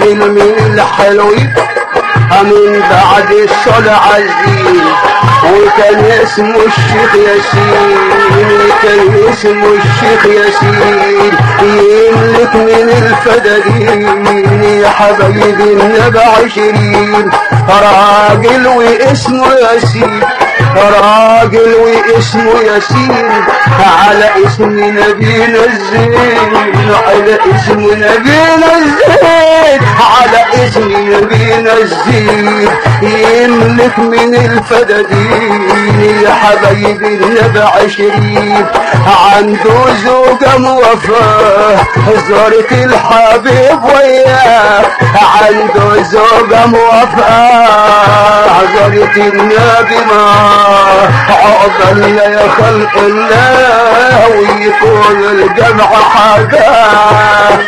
الحلمين الحلوين من بعد الصلاة عزيز وكان اسمه الشيخ ياسين كان اسمه الشيخ ياسين يملك من الفدادين يا حبايبي النبى عشرين راجل واسمه ياسين راجل واسمه ياسين على اسم نبينا الزين على اسم نبينا الزين على اسم نبينا الزين يملك من الفدادين يا حبايبي النبى عشرين عنده زوجة موفاه زارت الحبيب وياه عنده زوجة موفاه زارت النبي معاه عقبال يا خلق الله ويكون الجمع حداه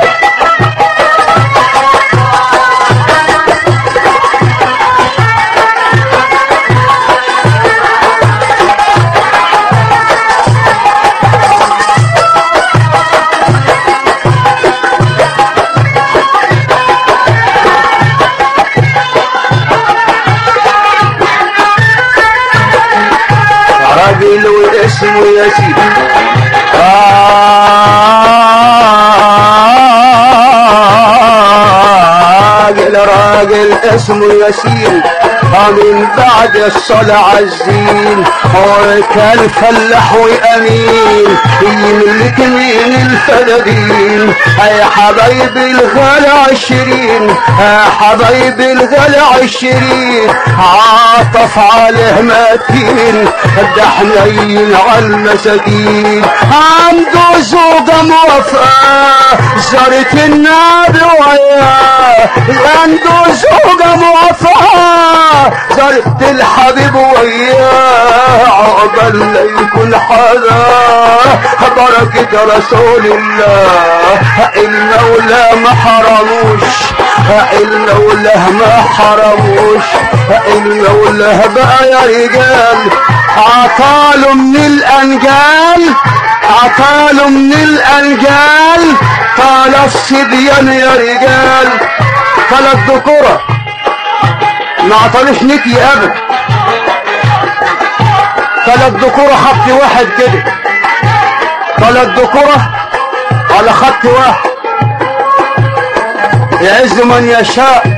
راجل واسمه ياسين راجل راجل اسمه ياسين من بعد الصلاة عزين وكان فلاح وامين يملك من الفدادين يا حبايبي الغالي عشرين يا حبايبي الغالي عشرين عاطف عليه متين ده حنين على المساكين عنده زوجة موافقة زارت النبي وياه عنده زوجة موافقة زارت الحبيب وياه عقبال لا يكون حدا بركة رسول الله المولى ما حرموش المولى ما حرموش المولى بقى يا رجال عطاله من الانجال عطاله من الانجال طال الصبيان يا رجال طال الذكورة ما عطالوش نكي ابدا طال الذكورة خط واحد كده طال الذكورة على خط واحد يعز من يشاء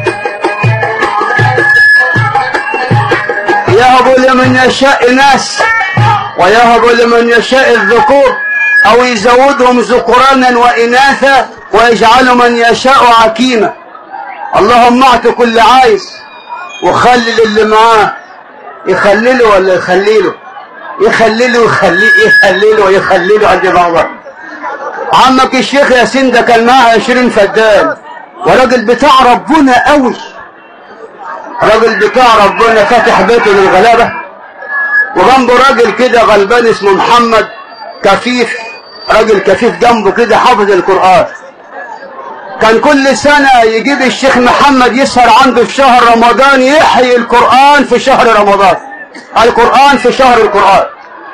يهب لمن يشاء ناس ويهب لمن يشاء الذكور او يزودهم ذكرانا واناثا ويجعل من يشاء عكيما اللهم اعط كل عايز وخلل اللي معاه يخلله ولا يخليله يخلله يخلي يخلله ويخلله عند بعضها عمك الشيخ ياسين ده كان معاه 20 فدان وراجل بتاع ربنا قوي راجل بتاع ربنا فاتح بيته للغلابة وجنبه راجل كده غلبان اسمه محمد كفيف راجل كفيف جنبه كده حافظ القرآن كان كل سنة يجيب الشيخ محمد يسهر عنده في شهر رمضان يحيي القرآن في شهر رمضان القرآن في شهر القرآن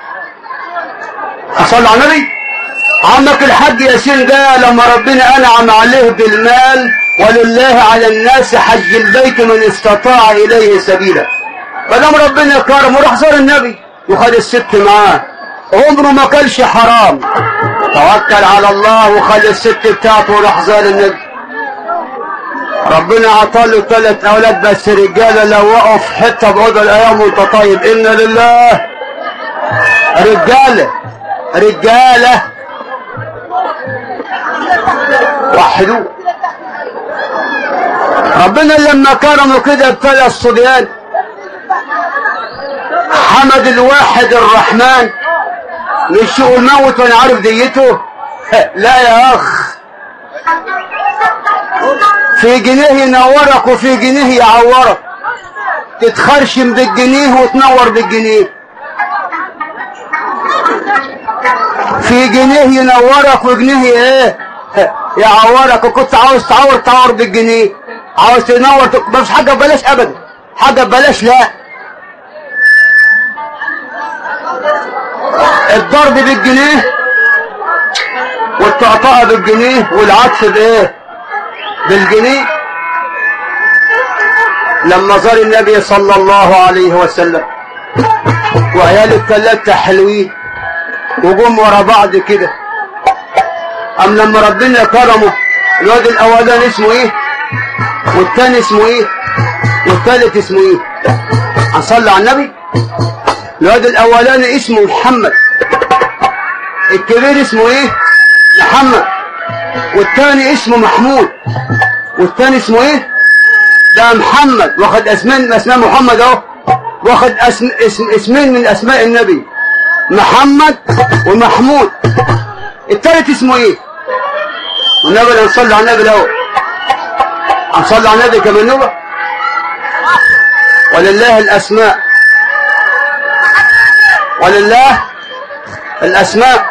صلى على النبي عمك الحاج ياسين ده لما ربنا أنعم عليه بالمال ولله على الناس حج البيت من استطاع إليه سبيلا فلما ربنا كرمه راح زار النبي وخد الست معاه عمره ما كلش حرام توكل على الله وخد الست بتاعته وراح زار النبي ربنا عطاله ثلاث اولاد بس رجاله لو وقعوا في حته بعود الايام وانت طيب انا لله رجاله رجاله وحدوه ربنا لما كرموا كده ابتلى الصبيان حمد الواحد الرحمن مش يقول موت وانا عارف ديته لا يا اخ في جنيه ينورك وفي جنيه يعورك تتخرشم بالجنيه وتنور بالجنيه في جنيه ينورك وجنيه ايه يعورك وكنت عاوز تعور تعور بالجنيه عاوز تنور مفيش حاجه ببلاش ابدا حاجه ببلاش لا الضرب بالجنيه والتعطاء بالجنيه والعطف بايه بالجنيه لما زار النبي صلى الله عليه وسلم وعيال الثلاثة حلوين وجم ورا بعض كده أم لما ربنا كرمه الواد الأولاني اسمه إيه والتاني اسمه إيه والتالت اسمه إيه هنصلي على النبي الواد الأولاني اسمه محمد الكبير اسمه إيه محمد والتاني اسمه محمود والتاني اسمه إيه ده محمد واخد اسمين اسماء محمد اهو واخد اسم اسم اسمين من اسماء النبي محمد ومحمود التالت اسمه ايه والنبي هنصلي على النبي الاول هنصلي على النبي كمان نوبه ولله الاسماء ولله الاسماء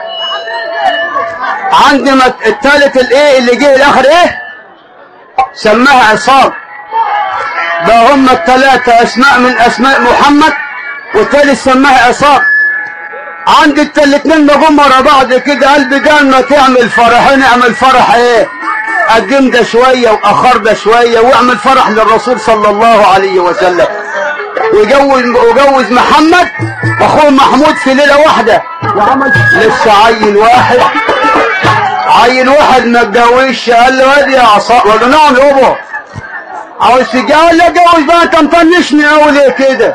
عندما التالت الايه اللي جه الاخر ايه سماها عصام بقى هم الثلاثة اسماء من اسماء محمد والثالث سماها عصام عند الاثنين نقوم ورا بعض كده قال بدل ما تعمل فرحين اعمل فرح ايه قدم ده شوية واخر ده شوية واعمل فرح للرسول صلى الله عليه وسلم وجوز وجوز محمد واخوه محمود في ليلة واحدة وعمل لسه عيل واحد عيل واحد ما اتجوزش قال له ادي يا عصام قال له نعم يابا عاوز تتجوز لا اتجوز بقى انت مطنشني قوي ليه كده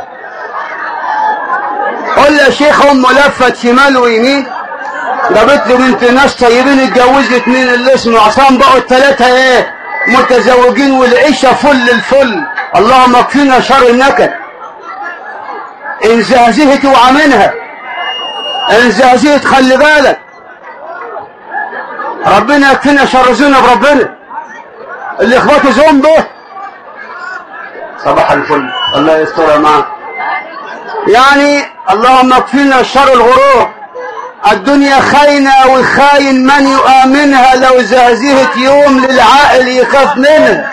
قول يا شيخ امه لفت شمال ويمين جابت له بنت ناس طيبين اتجوزت مين اللي اسمه عصام بقوا الثلاثه ايه متزوجين والعيشه فل الفل اللهم اكفينا شر النكد ان زهزهت اوعى منها ان زهزهت خلي بالك ربنا يكفينا شر ذنب ربنا اللي اخبطوا ذنبه صباح الفل الله يسترها معك يعني اللهم اكفينا شر الغرور الدنيا خاينة وخاين من يؤمنها لو زهزهت يوم للعاقل يخاف منها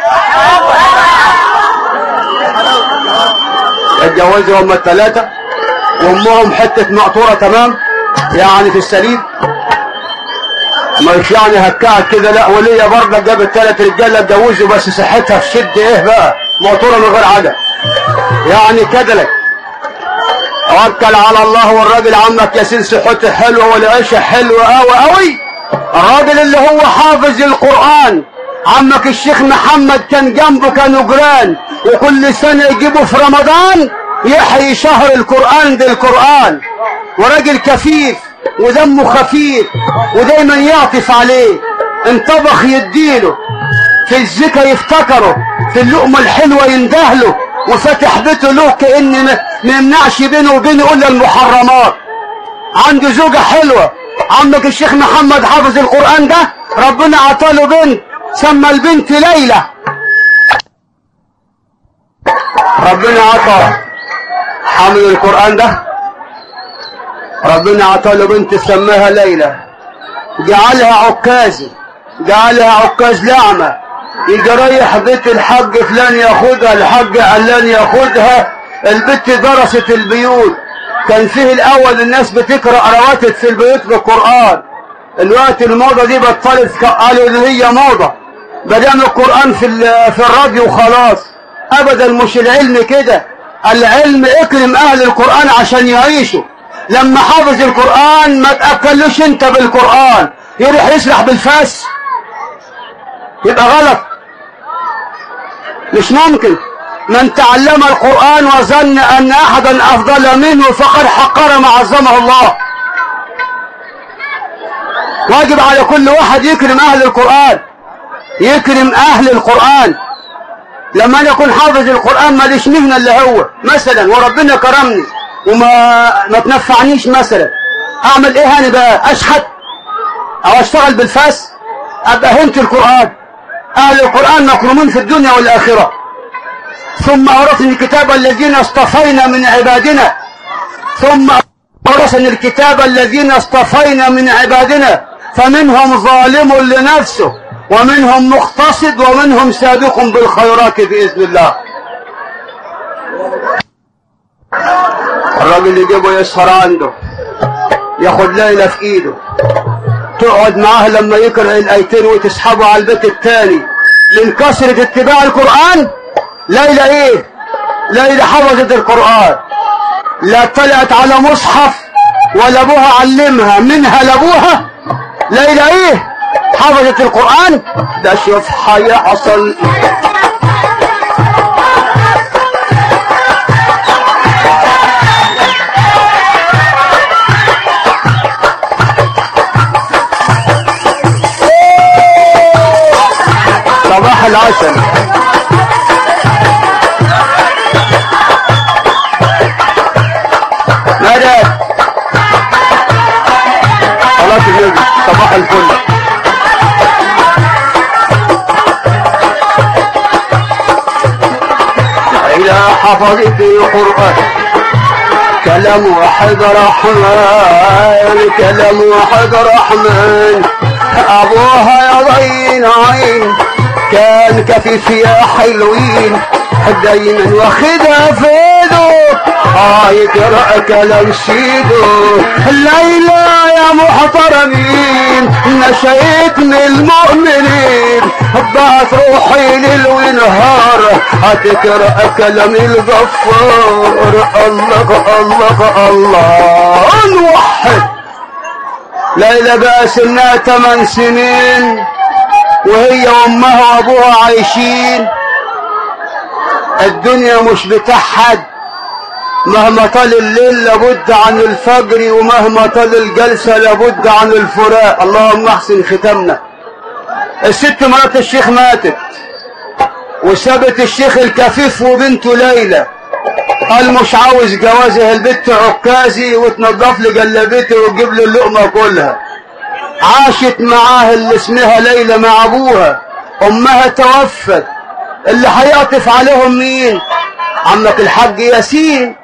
اتجوزوا هم الثلاثة وامهم حتة مقطورة تمام يعني في السليم مش يعني هكعت كده لا وليا برضه جابت ثلاث رجاله اتجوزوا بس صحتها في شد ايه بقى مقطوره من غير عدد يعني كدلك توكل على الله والراجل عمك ياسين صحته حلوه والعيشه حلوه قوي قوي الراجل اللي هو حافظ القران عمك الشيخ محمد كان جنبه كانوا جيران وكل سنه يجيبوا في رمضان يحيي شهر القران بالقران وراجل كفيف ودمه خفيف ودايما يعطف عليه انطبخ يديله في الزكا يفتكره في اللقمة الحلوة يندهله وفتح بيته له كأن ما يمنعش بينه وبينه إلا المحرمات عنده زوجة حلوة عمك الشيخ محمد حافظ القرآن ده ربنا عطاله بنت سمى البنت ليلى ربنا عطى حامل القرآن ده ربنا عطاله بنت سماها ليلى جعلها عكازي جعلها عكاز لعمة يجي رايح بيت الحج فلان ياخدها الحج علان ياخدها البت درست البيوت كان فيه الاول الناس بتقرا رواتب في البيوت بالقران الوقت الموضه دي بطلت قالوا ان هي موضه بدأنا القران في في الراديو خلاص ابدا مش العلم كده العلم اكرم اهل القران عشان يعيشوا لما حافظ القرآن ما تأكلوش انت بالقرآن يروح يسرح بالفاس يبقى غلط مش ممكن من تعلم القرآن وظن أن أحدا أفضل منه فقد حقر ما عظمه الله واجب على كل واحد يكرم أهل القرآن يكرم أهل القرآن لما أنا أكون حافظ القرآن ماليش مهنة اللي هو مثلا وربنا كرمني وما ما تنفعنيش مثلا اعمل ايه هاني بقى اشحت او اشتغل بالفاس ابقى هنت القرآن اهل القرآن مكرومين في الدنيا والاخرة ثم اورثني الكتاب الذين اصطفينا من عبادنا ثم اورثني الكتاب الذين اصطفينا من عبادنا فمنهم ظالم لنفسه ومنهم مقتصد ومنهم سابق بالخيرات بإذن الله الراجل يجيبه يسهر عنده ياخد ليلة في ايده تقعد معاه لما يقرأ الايتين وتسحبه على البيت التاني من كثرة اتباع القرآن ليلة ايه ليلى حفظت القرآن لا طلعت على مصحف ولا ابوها علمها منها لابوها ليلى ايه حفظت القرآن ده شوف هيحصل صباح العسل مدد خلاص النبي صباح الفل إلى حفظت القرآن كلام واحد رحمن كلام واحد رحمن أبوها يا ضين عين كان كفيف يا حلوين دايما واخدها في ايده اه يقرا كلام سيده الليلة يا محترمين نشيت من المؤمنين بعت روحي ليل ونهار هتقرا كلام الغفار الله الله الله نوحد ليلى بقى سنها 8 سنين وهي وامها وابوها عايشين الدنيا مش بتاع حد مهما طال الليل لابد عن الفجر ومهما طال الجلسة لابد عن الفراق اللهم احسن ختامنا الست مرات الشيخ ماتت وسابت الشيخ الكفيف وبنته ليلى قال مش عاوز جوازه البت عكازي وتنضف لي جلبته وتجيب لي اللقمه كلها عاشت معاه اللي اسمها ليلى مع ابوها امها توفت اللي هيعطف عليهم مين عمك الحاج ياسين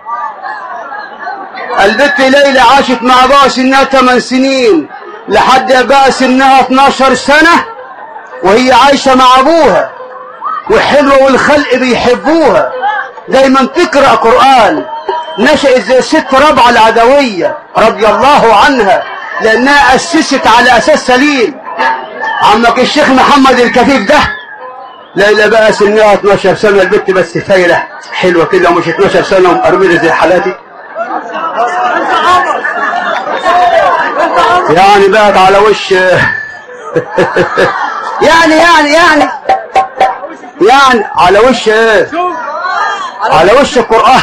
البت ليلى عاشت مع ابوها سنها 8 سنين لحد بقى سنها 12 سنه وهي عايشه مع ابوها وحلوه والخلق بيحبوها دايما تقرا قران نشأت زي الست ربعه العدويه رضي الله عنها لانها اسست على اساس سليم عمك الشيخ محمد الكفيف ده ليلى بقى سنها 12 سنه البت بس فايره حلوه كده مش 12 سنه ومقرمله زي حالاتي يعني بقت على وش يعني يعني يعني يعني على وش ايه على وش القرآن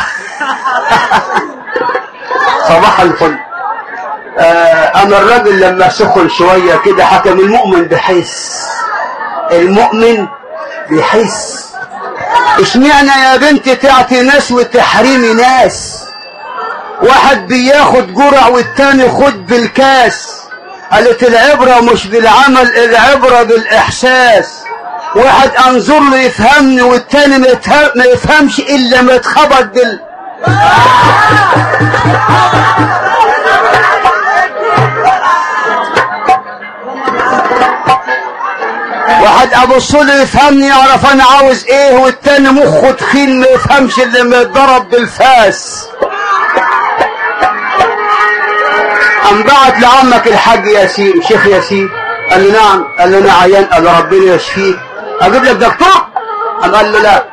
صباح الفل آه انا الراجل لما سخن شوية كده حكم المؤمن بحس المؤمن بحس اشمعنى يا بنتي تعطي ناس وتحرمي ناس واحد بياخد جرع والتاني خد بالكاس قالت العبرة مش بالعمل العبرة بالإحساس واحد أنظر له يفهمني والتاني ما يتهم- ما يفهمش إلا ما يتخبط بال واحد ابص له يفهمني يعرف انا عاوز ايه والتاني مخه تخين ما يفهمش الا لما يتضرب بالفاس قام بعت لعمك الحاج ياسين شيخ ياسين قال له نعم قال له انا عيان قال له ربنا يشفيك اجيب لك دكتور قام قال له لا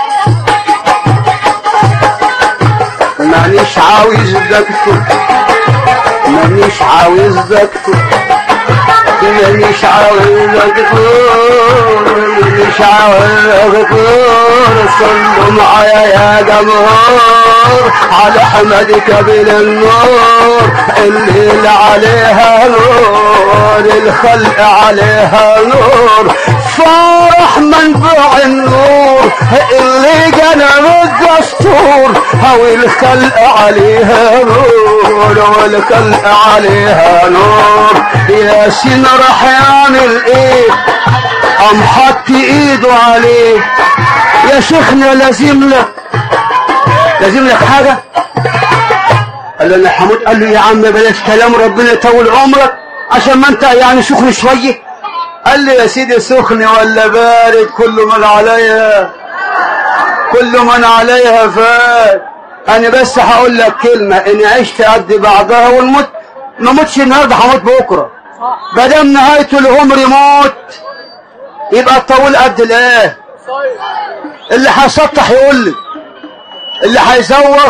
مانيش عاوز دكتور مانيش عاوز دكتور مانيش عاوز دكتور مانيش عاوز دكتور صلوا معايا يا جمهور على حمدك بالنور الليل عليها نور الخلق عليها نور فرح منبع النور اللي جنب الدستور هو الخلق عليها نور والخلق عليها نور ياسين راح يعمل ايه قام حط ايده عليه يا شيخنا لازم لك لازم لك حاجه قال له انا حمود قال له يا عم بلاش كلام ربنا يطول عمرك عشان ما انت يعني سخن شويه قال لي يا سيدي سخن ولا بارد كل من عليها كل من عليها فات انا بس هقول لك كلمه ان عشت قد بعضها والموت ما موتش النهارده هموت بكره ما دام نهايته العمر موت يبقى الطول قد الايه اللي هيسطح يقول لي اللي هيزوغ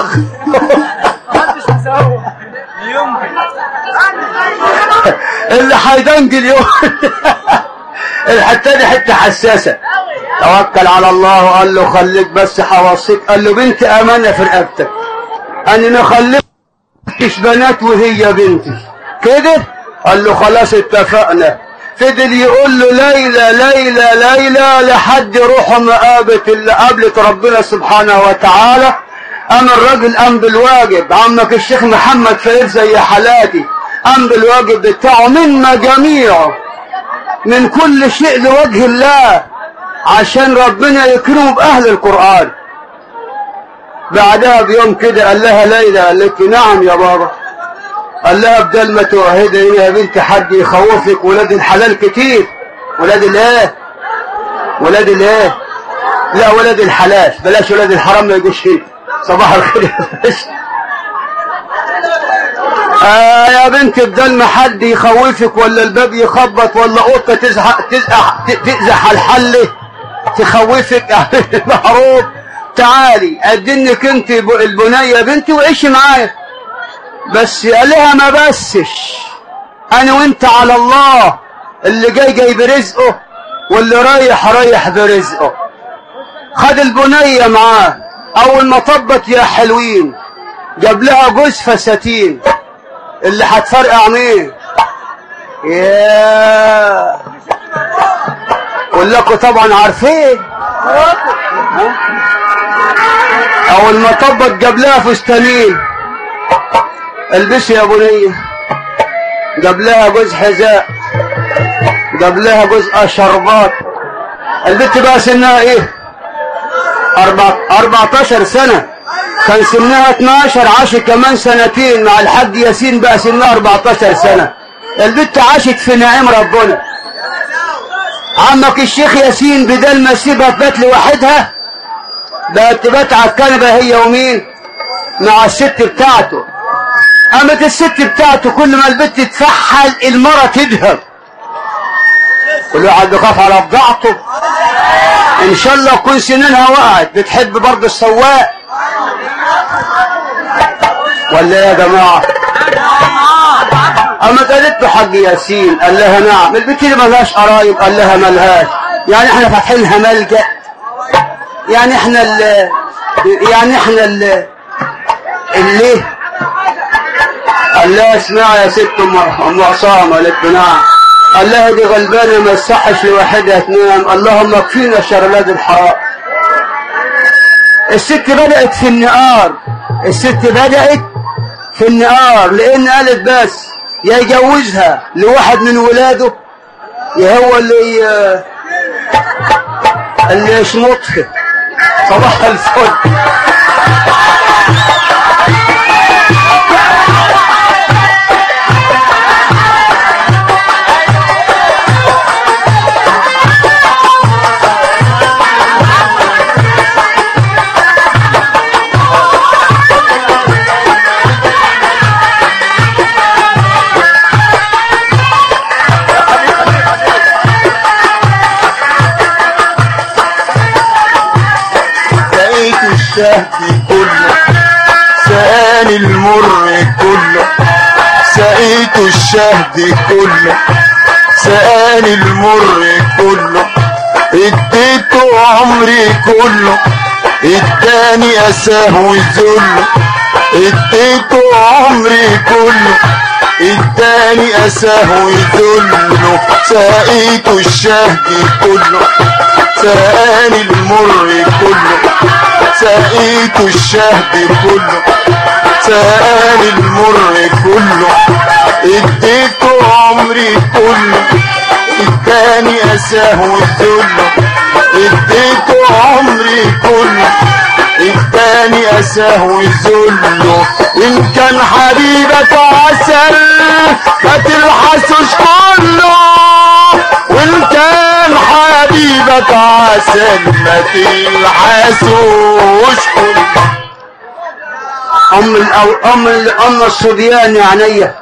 اللي هيدنجل يوم الحته دي حته حساسه توكل على الله وقال له خليك بس حواصيك قال له بنت امانه في رقبتك انا ما خليتش بنات وهي بنتي كده قال له خلاص اتفقنا فضل يقول له ليلى ليلى ليلى لحد روحه ما قابت اللي قابلت ربنا سبحانه وتعالى قام الراجل قام بالواجب عمك الشيخ محمد فايد زي حالاتي قام بالواجب بتاعه من مجاميعه من كل شيء لوجه الله عشان ربنا يكرمه بأهل القرآن بعدها بيوم كده قال لها ليلى قالت له نعم يا بابا قال لها بدل ما توهدي يا بنت حد يخوفك ولاد الحلال كتير ولاد الايه ولاد الايه لا ولاد الحلال بلاش ولاد الحرام ما يجوش فيه صباح الخير يا باشا آه يا بنت بدل ما حد يخوفك ولا الباب يخبط ولا قطه تزحق تزحق تزح على الحله تخوفك معروف تعالي ادنك انت البنيه بنتي وعيشي معايا بس قالها ما بسش انا وانت على الله اللي جاي جاي برزقه واللي رايح رايح برزقه خد البنية معاه اول ما طبت يا حلوين جاب لها جوز فساتين اللي هتفرقع مين يا كلكم طبعا عارفين اول ما طبت جاب لها فستانين البسي يا بنية جاب لها جوز حذاء جاب لها جوز شربات البنت بقى سنها ايه أربع... 14 سنة كان سنها 12 عاشت كمان سنتين مع الحاج ياسين بقى سنها 14 سنة البنت عاشت في نعيم ربنا عمك الشيخ ياسين بدل ما يسيبها تبات لوحدها بقت تبات على الكنبة هي ومين مع الست بتاعته قامت الست بتاعته كل ما البت تفحل المرة تذهب كل واحد بيخاف على بضاعته ان شاء الله تكون سنينها وقعت بتحب برضه السواق ولا يا جماعة قامت قالت له حاج ياسين قال لها نعم البنت دي ملهاش قرايب قال لها ملهاش يعني احنا فاتحينها ملجأ يعني احنا ال يعني احنا ال اللي قال لها اسمعي يا ست ام ام عصام قالت له نعم قال لها دي غلبانه ما تصحش لوحدها تنام اللهم اكفينا شر ولاد الحرام الست بدأت في النقار الست بدأت في النقار لان قالت بس يا يجوزها لواحد من ولاده يا هو اللي اللي يشمطها صباح الفل سقيت الشهد كله سقاني المر كله سقيت الشهد كله سقاني المر كله اديته عمري كله اداني اساه وذله اديته عمري كله اداني اساه وذله سقيت الشهد كله سقاني المر كله سقيت الشهد كله سقاني المر كله اديته عمري كله اداني اساه وذله اديته عمري كله اداني اساه وذله ان كان حبيبك عسل ما تلحسوش كله وان كان حبيبك عسل ما تلحسوش كله ام الأو... ام ال... ام الصبيان يا عينيا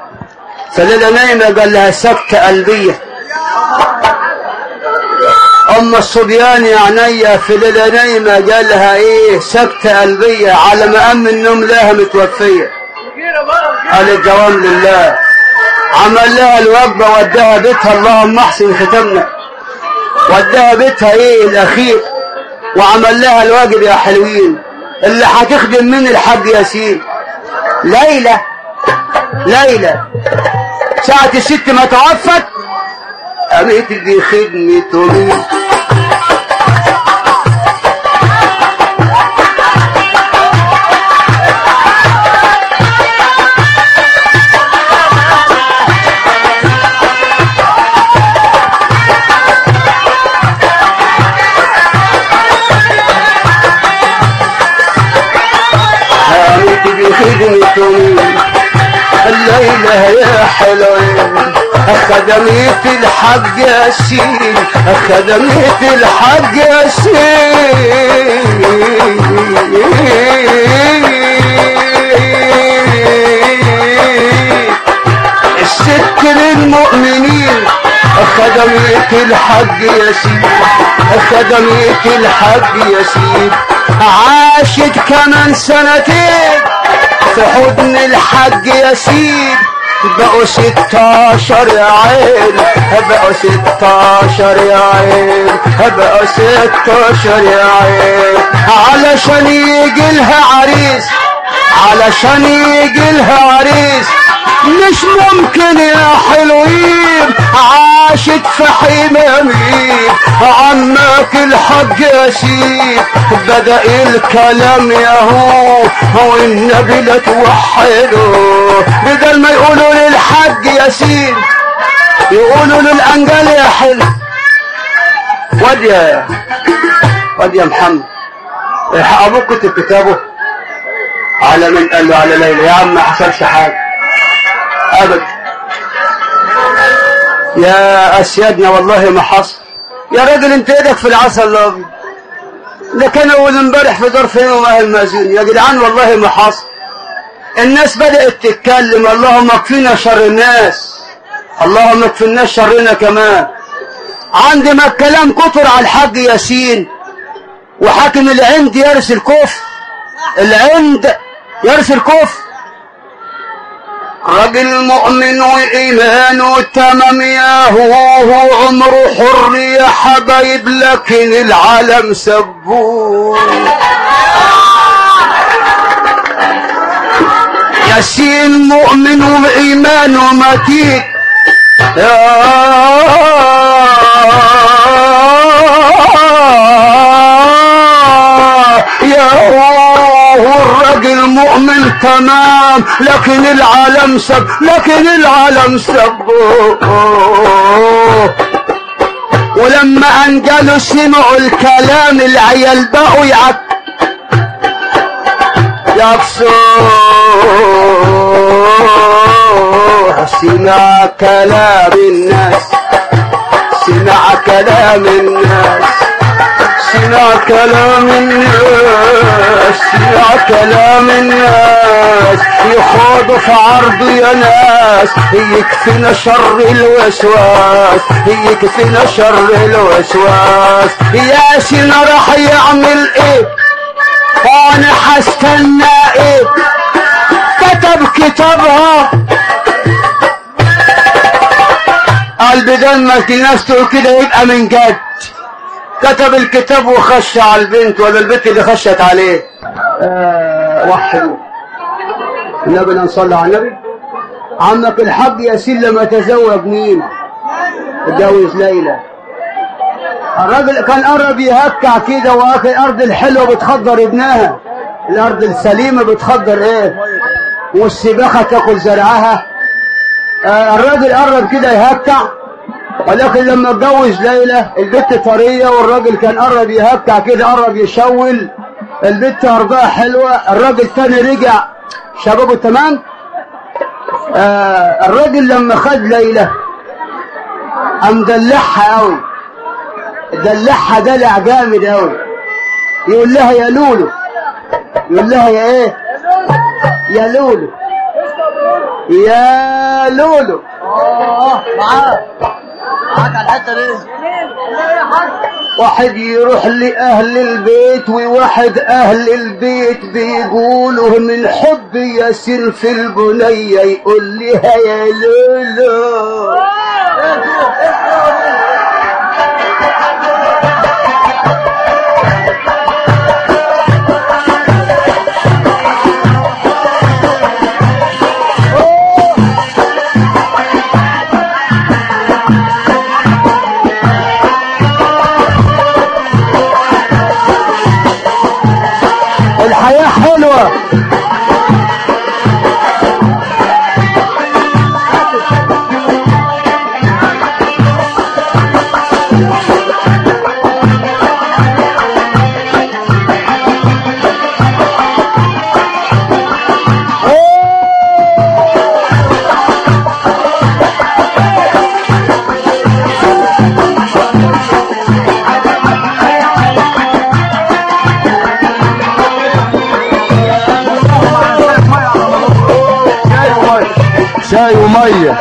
فليلة نايمة قال لها سكتة قلبية أم الصبيان يا عينيا في ليلة نايمة جالها إيه سكتة قلبية على ما أم النوم لها متوفية قال الدوام لله عمل لها الوجبة وداها بيتها اللهم احسن ختمنا وداها بيتها ايه الاخير وعمل لها الواجب يا حلوين اللي هتخدم من الحاج ياسين ليلى ليلى ساعة الست ما توفت قامت دي خدمة مين قامت دي خدمة مين الليلة يا حلوين خدمية الحاج ياسين خدمية الحاج ياسين الست للمؤمنين خدمية الحاج ياسين خدمية الحاج ياسين عاشت كمان سنتين في حضن الحاج ياسين بقوا ستاشر يا عين بقوا ستاشر يا عين بقوا ستاشر يا عين علشان يجي لها عريس علشان يجي لها عريس مش ممكن يا حلوين عاشت في حمامين عمك الحاج ياسين بدأ الكلام ياهو هو النبي لا توحدوا بدل ما يقولوا للحاج ياسين يقولوا للأنجال يا حلو واد يا واد يا محمد الحق ابوك كتب كتابه على من قال له على ليلى يا عم ما حصلش حاجه ابدا يا اسيادنا والله ما حصل يا راجل انت ايدك في العسل الابيض ده كان اول امبارح في دار فين وما المأذون يا جدعان والله ما حصل الناس بدأت تتكلم اللهم اكفينا شر الناس اللهم اكفينا شرنا كمان عندي ما الكلام كتر على الحاج ياسين وحاكم العند يرث الكفر العند يرث الكفر راجل مؤمن وإيمانه تمام يا هو هو عمره حر يا حبايب لكن العالم سبوه ياسين مؤمن وإيمانه متين يا هو الرجل مؤمن تمام لكن العالم سب لكن العالم سب ولما انجلوا سمعوا الكلام العيال بقوا يعك يكسوه سمع كلام الناس سمع كلام الناس سمع كلام الناس سمع كلام الناس يخوض في عرض يا ناس يكفينا شر الوسواس يكفينا شر الوسواس ياسين راح يعمل ايه وانا هستنى ايه كتب كتابها قال بدل ما الناس تقول كده يبقى من جد كتب الكتاب وخش على البنت ولا البنت اللي خشت عليه آه وحدوا النبي نصلي على النبي عمك الحاج ياسين لما تزوج مين اتجوز ليلى الراجل كان قرب يهكع كده واخر الارض الحلوه بتخضر ابنها الارض السليمه بتخضر ايه والسباخه تاكل زرعها آه الراجل قرب كده يهكع ولكن لما اتجوز ليلى البت طريه والراجل كان قرب يهكع كده قرب يشول البت ارضها حلوه الراجل تاني رجع شبابه تمام آه الراجل لما خد ليلى قام دلعها قوي دلعها دلع جامد قوي يقول لها يا لولو يقول لها يا ايه يا لولو يا لولو اه معاك معاك على الحته دي واحد يروح لأهل البيت وواحد أهل البيت بيقولوا من حب ياسين في البنية يقول لها يا لولو الحياة حلوة شاي وميه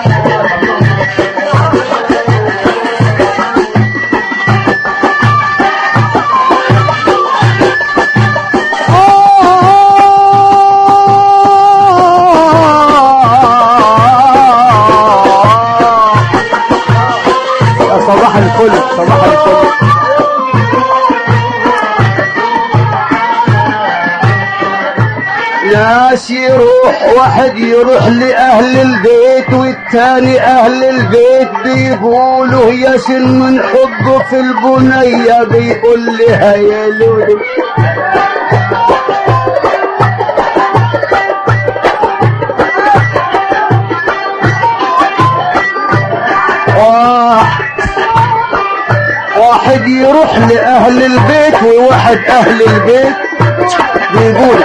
يا صباح الفل صباح الفل ناس يروح واحد يروح لأهل البيت والتاني أهل البيت بيقولوا ياسين من حبه في البنية بيقول لها يا لولو واحد واحد يروح لأهل البيت وواحد أهل البيت بيقول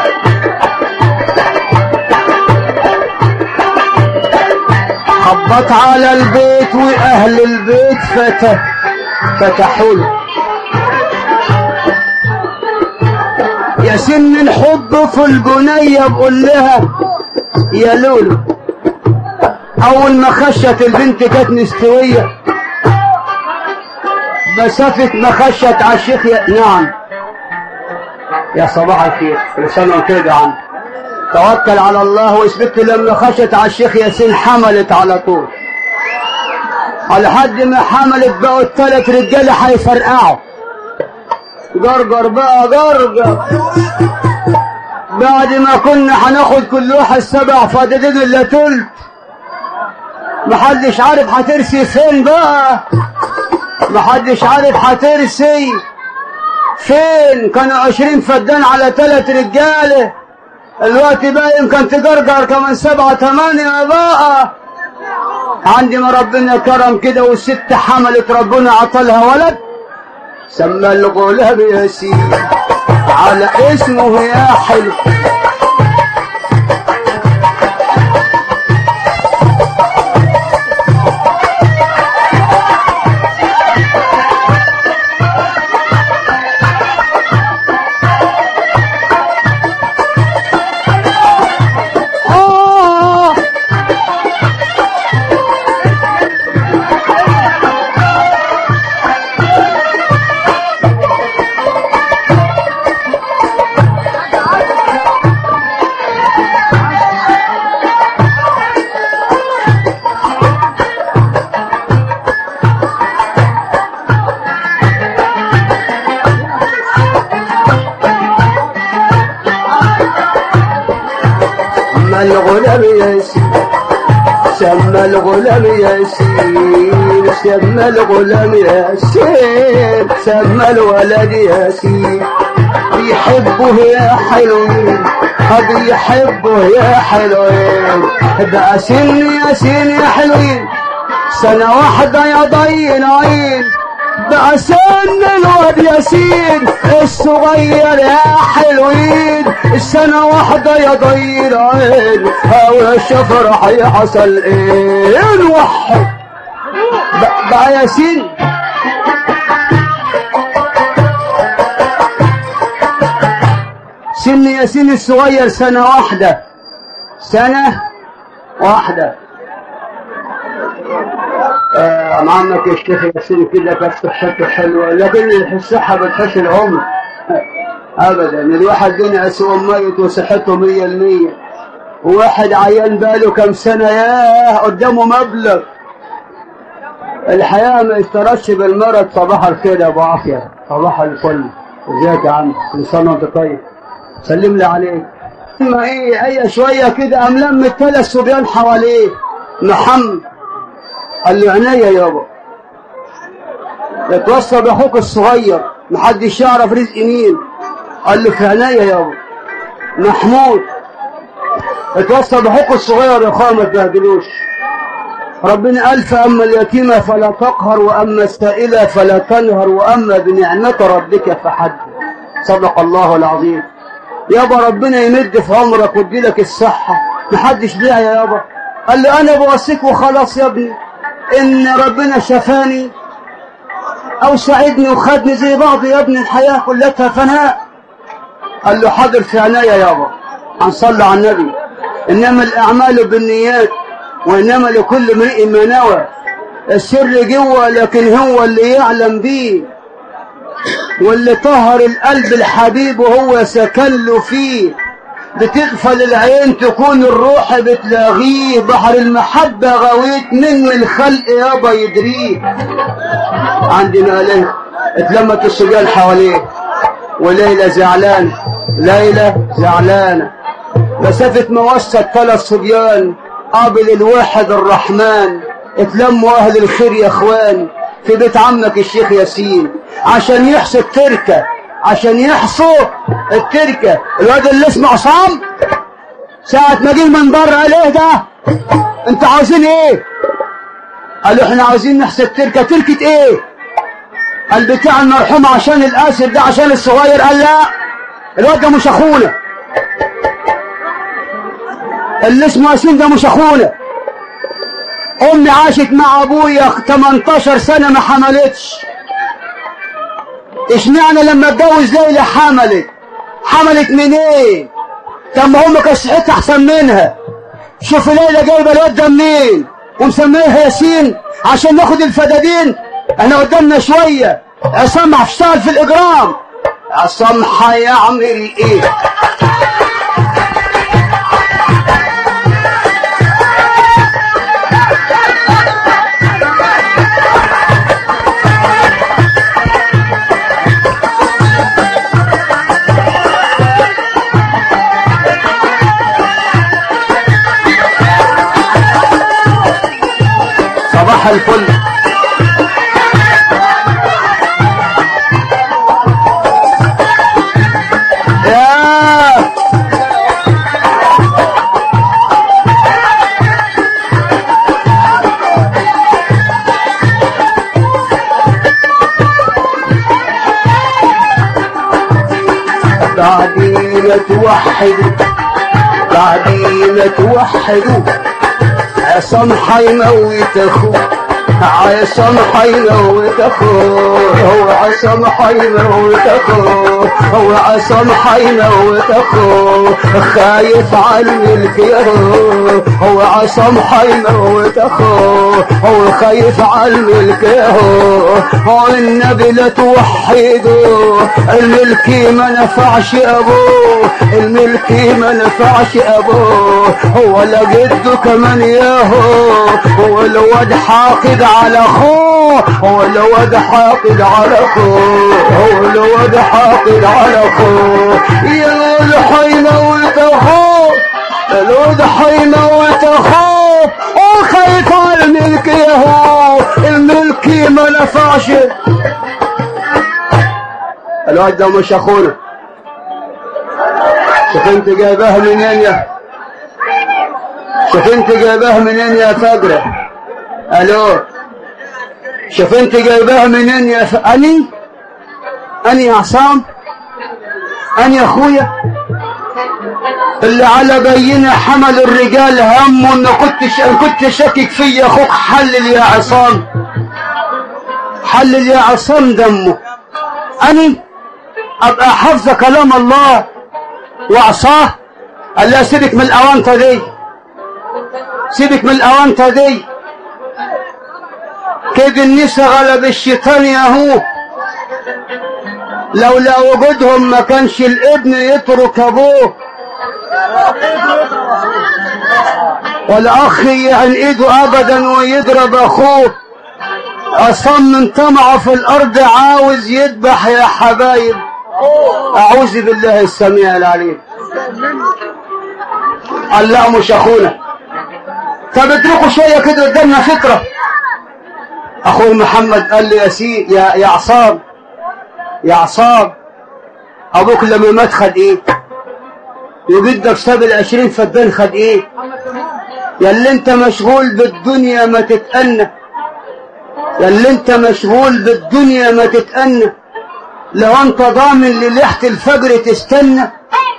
خبط على البيت وأهل البيت فتح فتحوا له ياسين من حبه في البنية بقول لها يا لولو أول ما خشت البنت كانت مستوية مسافة ما خشت على الشيخ يا... نعم يا صباح الخير كل سنة وانت كده عم توكل على الله واثبت لما خشت على الشيخ ياسين حملت على طول على حد ما حملت بقوا الثلاث رجاله هيفرقعوا جرجر بقى جرجر بعد ما كنا هناخد كل واحد سبع فدادين الا تلت محدش عارف هترسي فين بقى محدش عارف هترسي فين كانوا عشرين فدان على ثلاث رجاله الوقت بقى يمكن تجرجر كمان سبعة ثمانية بقى عندي ما ربنا كرم كده والست حملت ربنا عطلها ولد سمى الغلاب ياسين على اسمه يا حلو آه سمى الغلام ياسين سمى الغلام ياسين سمى الغلام ياسين سمى الولد ياسين بيحبه يا حلوين بيحبه يا حلوين بقى سن ياسين يا حلوين سنة واحدة يا ضين عين بقى سن الواد ياسين الصغير يا حلوين السنة واحدة يا ضين عين هاوي الشفر هيحصل ايه نوحد بقى- بقى ياسين سن ياسين الصغير سنة واحدة سنة واحدة آه قام عمك الشيخ ياسين كده كانت صحته حلوه لكن الصحه بتحس العمر ابدا الواحد ينعس وميت وصحته مية المية وواحد عيان باله كم سنة ياه قدامه مبلغ الحياة ما اشترتش بالمرض صباح الخير يا ابو عافية صباح الفل ازيك يا عم كل سنة وانت طيب سلم لي عليك اما ايه هي شوية كده قام لم الثلاث صبيان حواليه محمد قال له عينيا يابا اتوصى باخوك الصغير محدش يعرف رزق مين قال له في عينيا يابا محمود اتوصى باخوك الصغير يا اخويا ما تبهدلوش ربنا قال فأما اليتيم فلا تقهر وأما السائل فلا تنهر وأما بنعمة ربك فحدث صدق الله العظيم يابا ربنا يمد في عمرك ويدي لك الصحة محدش بيها يا يابا قال لي أنا بوصيك وخلاص يا ابني إن ربنا شفاني أو ساعدني وخدني زي بعض يا ابني الحياة كلها فناء قال له حاضر في عناية يابا هنصلي على النبي إنما الأعمال بالنيات وإنما لكل امرئ ما نوى السر جوه لكن هو اللي يعلم بيه واللي طهر القلب الحبيب وهو سكن له فيه بتغفل العين تكون الروح بتلاغيه بحر المحبة غويت من الخلق يابا يدريه عندنا ليه اتلمت الصبيان حواليه وليلة زعلان ليلة زعلانة مسافة ما وصلت ثلاث صبيان قابل الواحد الرحمن اتلموا اهل الخير يا اخوان في بيت عمك الشيخ ياسين عشان يحصوا التركة عشان يحصوا التركة الواد اللي اسمه عصام ساعة ما جه من بره قال ايه ده انتوا عاوزين ايه قالوا احنا عاوزين نحصي التركة تركة ايه قال بتاع المرحوم عشان الاسر ده عشان الصغير قال لا الواد ده مش اخونا اللي اسمه ياسين ده مش اخونا امي عاشت مع ابويا 18 سنه ما حملتش اشمعنى لما اتجوز ليلى حملت حملت منين ايه طب ما هم كانت صحتها احسن منها شوف ليلى جايبه الواد ده منين ومسميها ياسين عشان ناخد الفدادين احنا قدامنا شويه عصام هيشتغل في الاجرام عصام هيعمل ايه صباح الفل يا بعدين توحدوا بعدين توحدوا عصام حيموت اخوه عصام حيموت اخوه هو عصام حيموت اخوه هو عصام حيموت اخوه خايف على الملك يهو هو عصام حيموت اخوه هو خايف على الملك يهو هو النبي لا توحدوا الملك ما نفعش ابوه الملك ما نفعش ابوه هو لا جده كمان ياهو هو الواد حاقد على اخوه هو الواد حاقد على اخوه هو الواد حاقد على اخوه يا الحيموت اخوه الواد حيموت اخوه وخايف على الملك ياهو الملك ما نفعش الواد ده مش اخونا شوف انت جايباها منين يا شوف انت جايباها منين يا فجرة الو شوف انت جايباها منين يا ف... اني اني يا عصام اني يا اخويا اللي على بينه حمل الرجال همه ان كنت ش... ان كنت شاكك فيا اخوك حلل يا عصام حلل يا عصام دمه اني ابقى حافظ كلام الله وعصاه قال لا سيبك من الاوانطه دي سيبك من الاوانطه دي كيد النساء غلب الشيطان ياهو لولا وجودهم ما كانش الابن يترك ابوه والاخ يعن ايده ابدا ويضرب اخوه اصمم طمعه في الارض عاوز يذبح يا حبايب اعوذ بالله السميع العليم قال لا مش اخونا طب اتركوا شويه كده قدامنا فتره اخوي محمد قال لي يا سي يا يا عصام يا عصام ابوك لما مات خد ايه وجدك ساب العشرين فدان خد ايه يا اللي انت مشغول بالدنيا ما تتأنى يا اللي انت مشغول بالدنيا ما تتأنى لو انت ضامن لليحة الفجر تستنى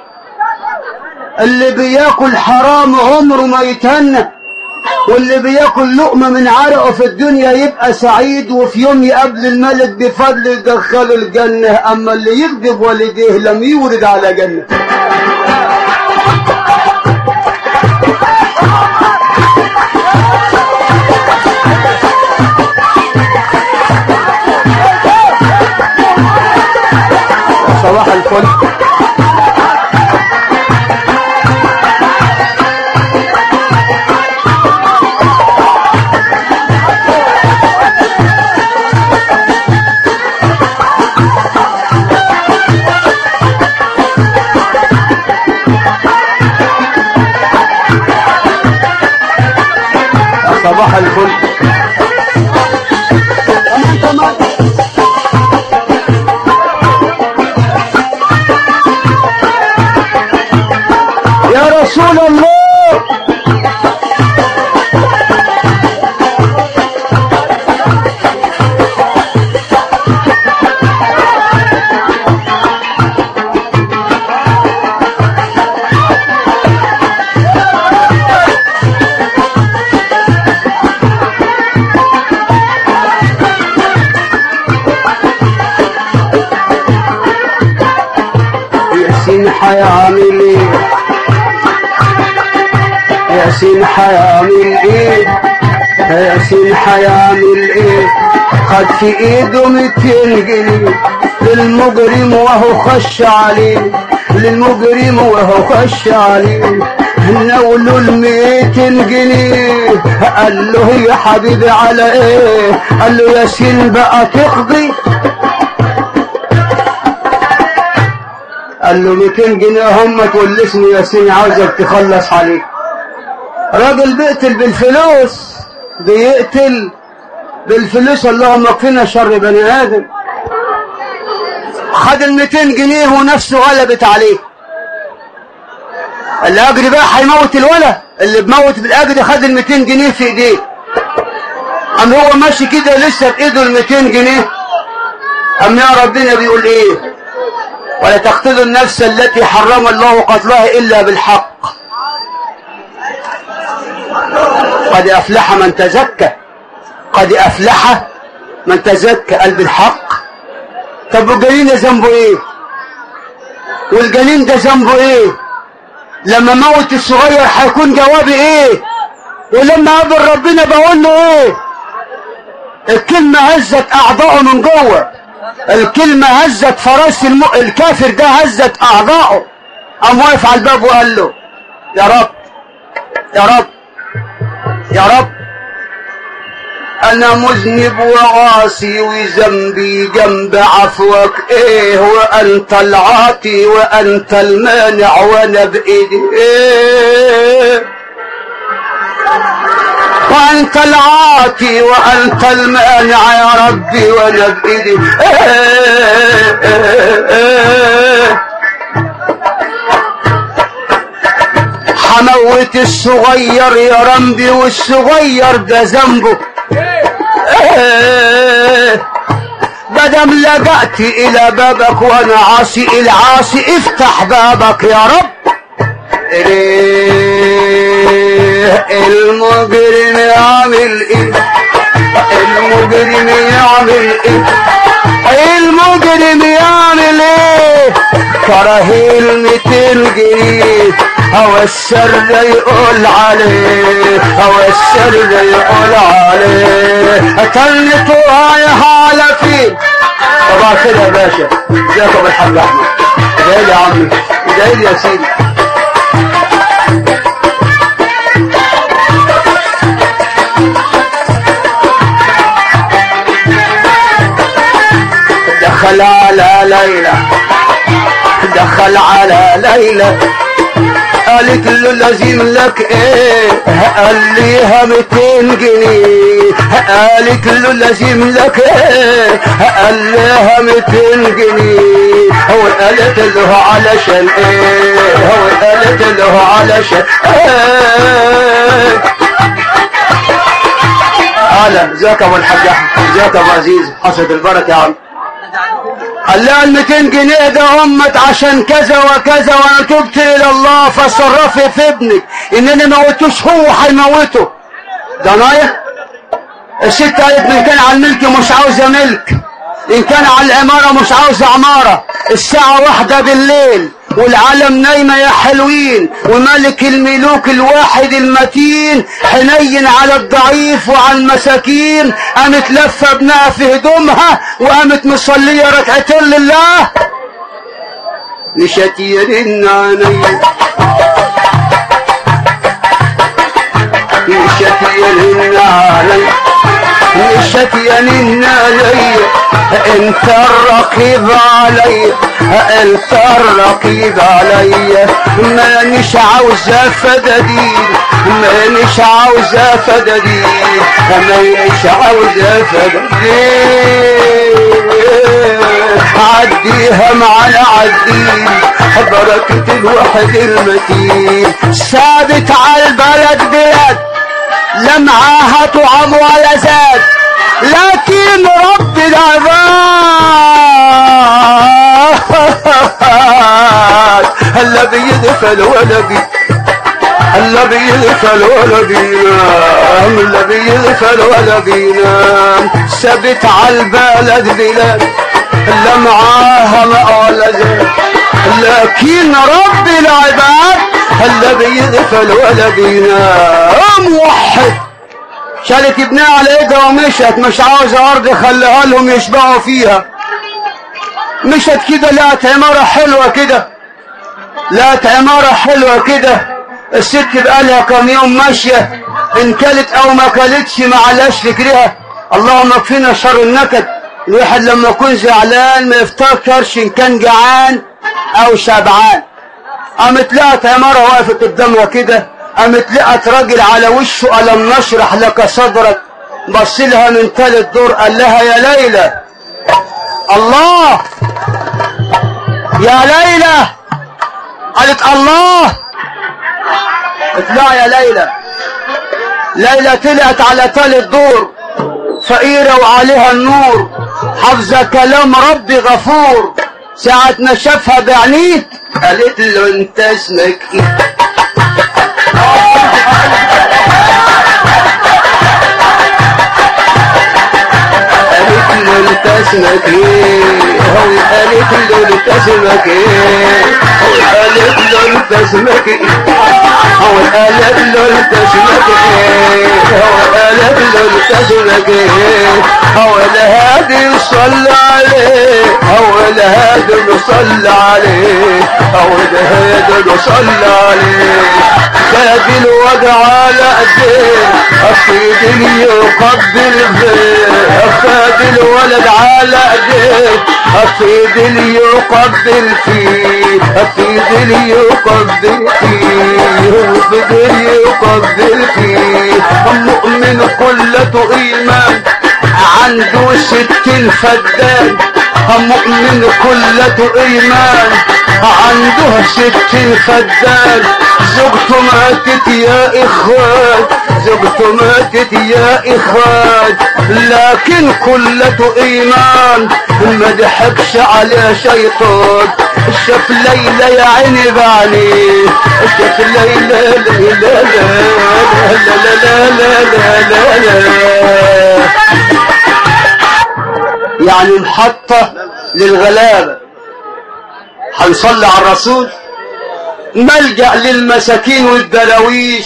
اللي بياكل حرام عمره ما يتهنى واللي بياكل لقمة من عرقه في الدنيا يبقى سعيد وفي يوم يقابل الملك بفضل يدخله الجنة أما اللي يكذب والديه لم يورد على جنة صباح الفل صباح الفل يا رسول الله ياسين حيعمل ايه ياسين حيعمل ايه ياسين حيعمل ايه خد في ايده 200 جنيه للمجرم وهو خش عليه للمجرم وهو خش عليه ناوله ال 200 جنيه قال له يا حبيبي على ايه قال له ياسين بقى تقضي قال له 200 جنيه هم تقول لي اسمه ياسين عاوزك تخلص عليه راجل بيقتل بالفلوس بيقتل بالفلوس اللهم اكفنا شر بني ادم خد ال 200 جنيه ونفسه غلبت عليه الاجر بقى هيموت الولا اللي بموت بالاجر خد ال 200 جنيه في ايديه اما هو ماشي كده لسه بايده ال 200 جنيه اما يا ربنا بيقول ايه ولا تقتلوا النفس التي حرم الله قتلها إلا بالحق قد أفلح من تزكى قد أفلح من تزكى قال بالحق طب والجنين ده ذنبه ايه والجنين ده ذنبه ايه لما موت الصغير هيكون جوابي ايه ولما قابل ربنا بقول له ايه الكلمة هزت اعضائه من جوه الكلمة هزت فراس الم... الكافر ده هزت أعضائه قام واقف على الباب وقال له يا رب يا رب يا رب أنا مذنب وعاصي وذنبي جنب عفوك إيه وأنت العاطي وأنت المانع وأنا بإيدي إيه وأنت العاطي وأنت المانع يا ربي وأنا بإيدي إيه إيه إيه حموت الصغير يا رمبي والصغير ده ذنبه إيه بدم لجأت إلى بابك وأنا عاصي العاصي افتح بابك يا رب إيه المجرم يعمل إيه المجرم يعمل إيه المجرم يعمل إيه كرهيل ميتين جنيه هو السر يقول عليه هو السر يقول عليه تلت رايح على فين طبعا كده يا باشا ازيك يا ابو الحاج احمد ادعي لي يا عمي ادعي لي يا سيدي دخل على ليلى دخل على ليلى قالت له لازم لك ايه قال ليها 200 جنيه قالت له لازم لك ايه قال ليها 200 جنيه هو قالت له علشان ايه هو قالت له علشان ايه اهلا ازيك يا ابو الحاج احمد ازيك يا ابو عزيز حصلت البركه يا عم قال لها ال 200 جنيه ده امت عشان كذا وكذا وانا تبت الى الله فصرفي في ابنك انني موتوش هو هيموته ده نايا الست قالت ان كان على الملك مش عاوزه ملك ان كان على العماره مش عاوزه عماره الساعه واحدة بالليل والعالم نايمة يا حلوين وملك الملوك الواحد المتين حنين على الضعيف وعلى المساكين قامت لفة ابنها في هدومها وقامت مصلية ركعتين لله مشت يرن علي مشت يرن علي مشت يرن علي انت الرقيب علي انت الرقيب علي مانيش عاوزة فدادين مانيش عاوزة فدادين مانيش عاوزة فدادين عديها معنا عدين بركة الوحد المتين ثابت على البلد بلاد لا معاها طعام ولا زاد لكن رب العباد هلا بيدخل ولا بي هلا بيدخل ولا بينام هلا بيدخل ولا بينام ثبت على البلد بلاد لا معاها ما ولا زاد لكن رب العباد هلا بيدخل ولا بينام وحد شالت ابنها على ايدها ومشت مش عاوزة ارض خليها لهم يشبعوا فيها مشت كده لقت عمارة حلوة كده لقت عمارة حلوة كده الست بقالها كام يوم ماشية ان كلت او ما كلتش معلاش فكرها اللهم اكفينا شر النكد الواحد لما يكون زعلان ما يفتكرش ان كان جعان او شبعان قامت لقت عمارة وقفت قدامها كده قامت لقت راجل على وشه ألم نشرح لك صدرك بص لها من تالت دور قال لها يا ليلى الله يا ليلى قالت الله قالت لا يا ليلى ليلى طلعت على تالت دور فقيرة وعليها النور حافظة كلام ربي غفور ساعة ما شافها بعينيه قالت له انت اسمك ايه قالت له انت اسمك ايه هو قالت له انت اسمك ايه هو قالت له انت اسمك ايه هو قالت له انت اسمك ايه هو قالت له انت اسمك ايه هو الهادي صلى عليه هو الهادي صلى عليه هو الهادي صلى عليه خد الوجع على ايديه افيد لي يقبل فيه خد الولد على ايديه افيد لي يقبل فيه افيد لي يقبل فيه وفضل يقبل فيه مؤمن كلته ايمان عنده ست فدان مؤمن كلته ايمان عنده ست فدان زوجته ماتت يا اخوان زوجته ماتت يا اخوان لكن كلته ايمان ما ضحكش على شيطان شاف ليلى يا عيني بعينيه شاف ليلى لا لا لا لا لا لا لا لا لا يعني محطة للغلابة هنصلي على الرسول ملجأ للمساكين والدراويش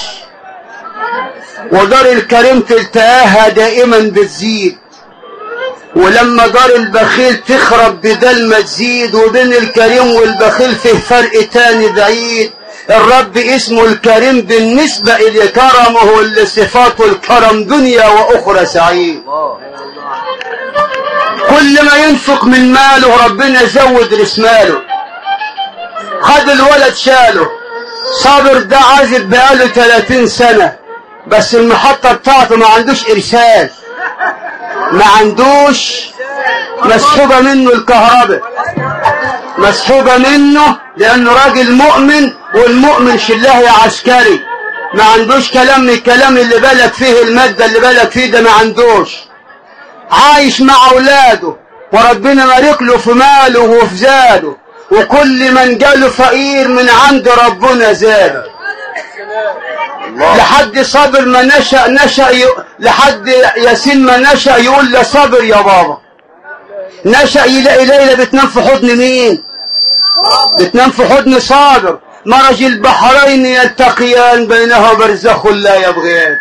ودار الكريم تلتقاها دائما بتزيد ولما دار البخيل تخرب بدل ما تزيد وبين الكريم والبخيل فيه فرق تاني بعيد الرب اسمه الكريم بالنسبة إلى كرمه اللي صفاته الكرم دنيا وأخرى سعيد كل ما ينفق من ماله ربنا زود رسماله خد الولد شاله صابر ده عازب بقاله 30 سنة بس المحطة بتاعته ما عندوش إرسال ما عندوش مسحوبة منه الكهرباء مسحوبة منه لأنه راجل مؤمن والمؤمن شلاهي عسكري ما عندوش كلام من الكلام اللي بالك فيه المادة اللي بالك فيه ده ما عندوش عايش مع أولاده وربنا بارك له في ماله وفي زاده وكل من جاله فقير من عند ربنا زاد لحد صابر ما نشأ نشأ ي... لحد ياسين ما نشأ يقول له صابر يا بابا نشأ يلاقي ليلى بتنام في حضن مين بتنام في حضن صابر مرج البحرين يلتقيان بينها برزخ لا يبغيان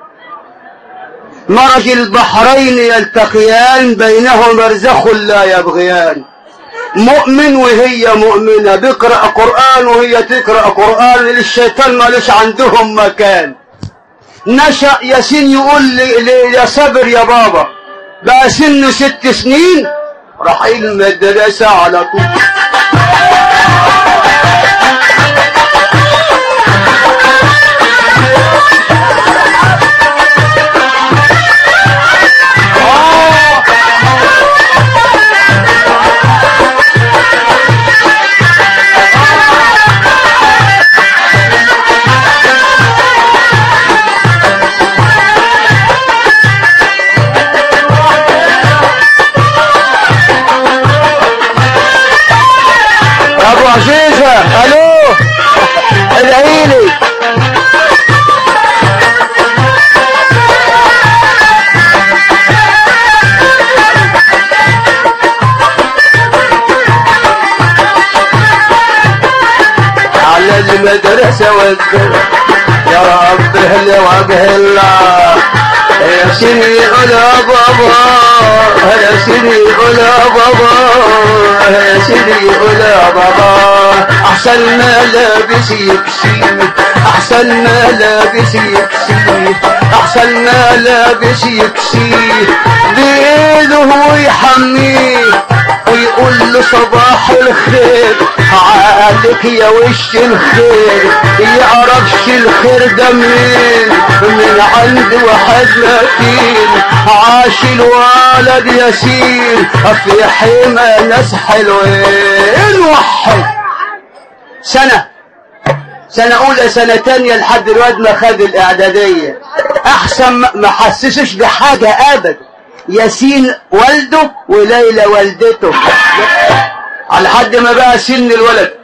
مرج البحرين يلتقيان بينهم برزخ لا يبغيان مؤمن وهي مؤمنة بيقرأ قرآن وهي تقرأ قرآن للشيطان مالوش عندهم مكان نشأ ياسين يقول لي, لي يا صبر يا بابا بقى سنه ست سنين راح المدرسة على طول ابو عزيزة الو ادعيلي على المدرسة والدرس يا رب اهل وجه الله يا سيدي يا بابا يا سيدي يا بابا يا سيدي يا بابا احسن ما لابس يكسي احسن ما لابس يكسي احسن ما لابس يكسي بايده هو يحميه ويقول له صباح الخير عليك يا وش الخير يعرفش الخير ده منين من عند واحد متين عاش الولد ياسين في حمى ناس حلوين وحد سنة سنة أولى سنة تانية لحد الواد ما خد الإعدادية أحسن ما- ما حسسش بحاجة أبدا ياسين والده وليلى والدته على حد ما بقى سن الولد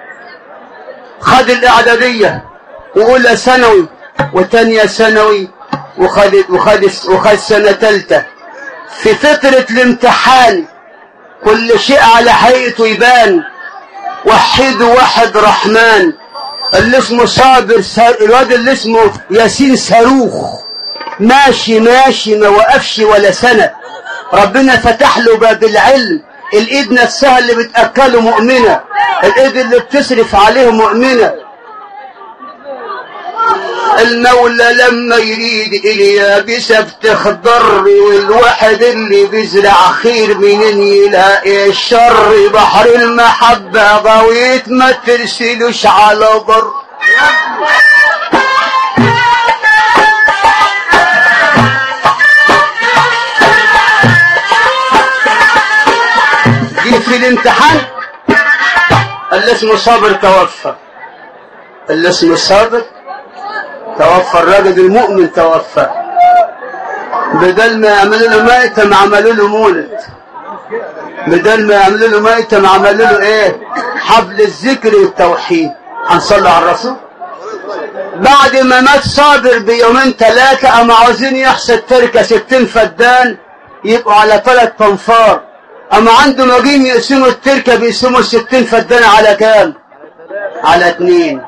خد الإعدادية وأولى ثانوي وتانية ثانوي وخد وخد وخد سنة تالتة في فترة الامتحان كل شيء على حقيقته يبان وحيد واحد رحمن اللي اسمه صابر سار... الواد اللي اسمه ياسين صاروخ ماشي ماشي ما وقفش ولا سنة ربنا فتح له باب العلم الايد نفسها اللي بتأكله مؤمنة الايد اللي بتصرف عليه مؤمنة المولى لما يريد اليابسة بتخضر والواحد اللي بيزرع خير منين يلاقي الشر بحر المحبة غويت ما ترسلوش على بر جه في الامتحان اللي اسمه صابر توفى اللي اسمه صابر توفى الراجل المؤمن توفى بدل ما يعملوا له ميتم عملوا له مولد بدل ما يعملوا له ميتم عملوا له ايه حفل الذكر والتوحيد هنصلي على الرسول بعد ما مات صابر بيومين ثلاثة قاموا عاوزين يحصل تركة ستين فدان يبقوا على ثلاث تنفار اما عنده مجين يقسموا التركه بيقسموا الستين فدان على كام على اتنين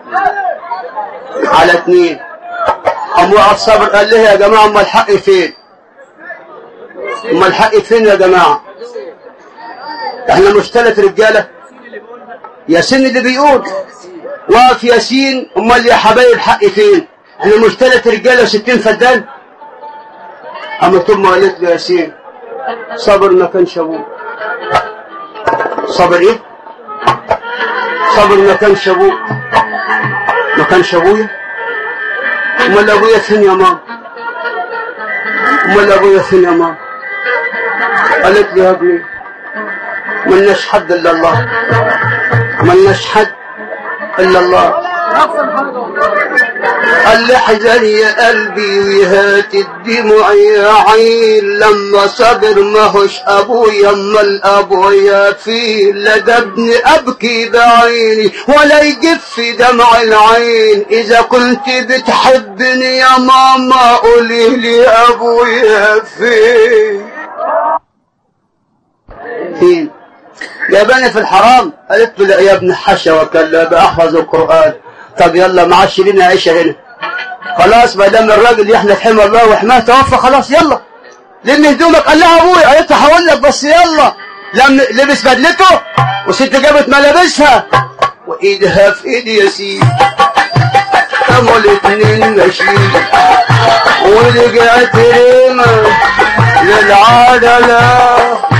على اتنين ام وقف صبر قال له يا جماعه اما الحق فين اما الحق فين يا جماعه احنا مش ثلاث رجاله ياسين اللي بيقول واقف ياسين امال يا حبايب حق فين احنا مش ثلاث رجاله وستين فدان اما ثم قالت له ياسين صبر ما كانش ابوه صبر ايه صبر ما كانش ابوه ما كانش ابويا امال ابويا فين يا ماما امال ابويا فين يا ماما قالت لي يا ابني ملناش حد الا الله ملناش حد الا الله قال لي احزن يا قلبي وهات الدموع يا عين لما صبر ما هوش ابويا اما الابويا فيه لا ده ابني ابكي بعيني ولا يجف في دمع العين اذا كنت بتحبني يا ماما قولي لي ابويا فين فين جابني في الحرام قالت له لا يا ابن حشا وكلا بأحفظ القرآن طب يلا معاش لنا عيشة هنا خلاص ما دام الراجل يحمد حمى الله وحماه توفى خلاص يلا لم هدومك قال لها ابويا قالت له هقول لك بس يلا لم لبس بدلته وست جابت ملابسها وايدها في ايد ياسين قاموا الاتنين ماشيين ورجعت ريما للعدلة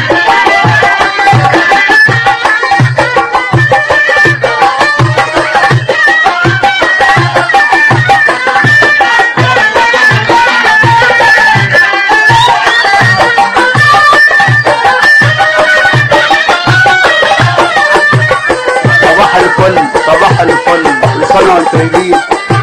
صباح الفل صباح الفل لسنة وانتم طيبين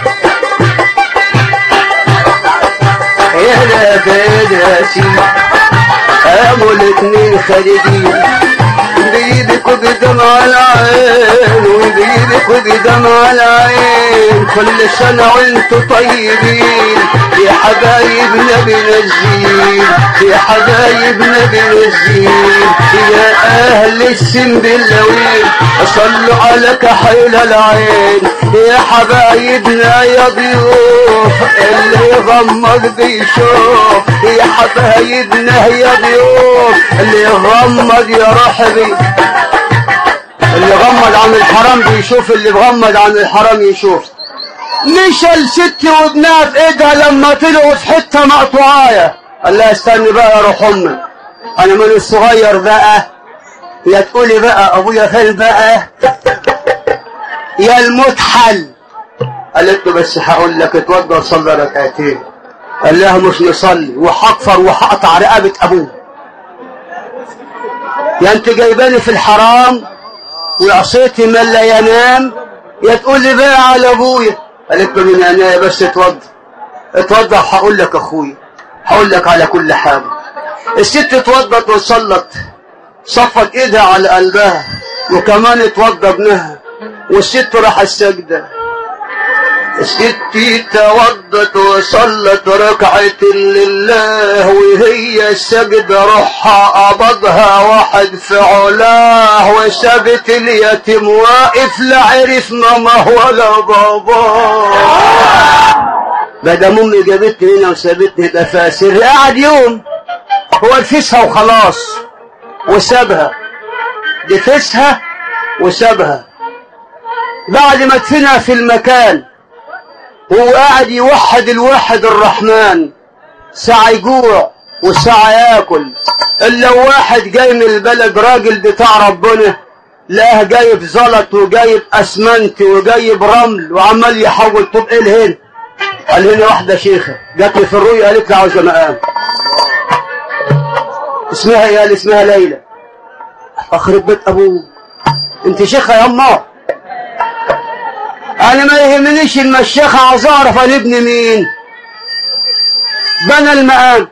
يا فين يا سيدي قاموا الاتنين خارجين بيبكوا بدمع العين وبيبكوا بدمع العين كل سنة وانتوا طيبين يا حبايبنا بنزين يا حبايبنا بنزين يا أهل السن باللوين صلوا على كحيل العين يا حبايبنا يا ضيوف اللي يغمض بيشوف يا حبايبنا يا ضيوف اللي يغمض يا رحبي اللي غمض عن الحرام بيشوف اللي بغمض عن الحرام يشوف مش الست وابنها في ايدها لما طلعوا في حته مقطوعايه قال لها استني بقى يا روح امي انا من الصغير بقى يا تقولي بقى ابويا فين بقى يا المتحل قالت له بس هقول لك اتوضى وصلي ركعتين قال لها مش نصلي وهكفر وهقطع رقبه ابوه يا انت جايباني في الحرام وعصيتي من لا ينام يا تقول لي بقى على ابويا قالت له من عينيا بس اتوضى اتوضى وهقول لك اخويا هقول لك على كل حاجه الست اتوضت وصلت صفت ايدها على قلبها وكمان اتوضى ابنها والست راح السجده الست توضت وصلت ركعة لله وهي السجدة روحها قبضها واحد في علاه وسابت اليتيم واقف لا عرف ماما ولا بابا بدل امي جابتني هنا وسابتني يبقى فاسر قعد يوم هو الفسها وخلاص وسابها دفسها وسابها بعد ما دفنها في المكان وهو قاعد يوحد الواحد الرحمن ساعة يجوع وساعة ياكل الا واحد جاي من البلد راجل بتاع ربنا لقاه جايب زلط وجايب اسمنت وجايب رمل وعمال يحول طب ايه الهن قال هنا واحدة شيخة جات لي في الرؤيا قالت لي عاوزة مقام اسمها ايه قال اسمها ليلى اخرب بيت ابوه انت شيخة يا امه انا ما يهمنيش المشيخة عاوز اعرف انا ابن مين بنى المقام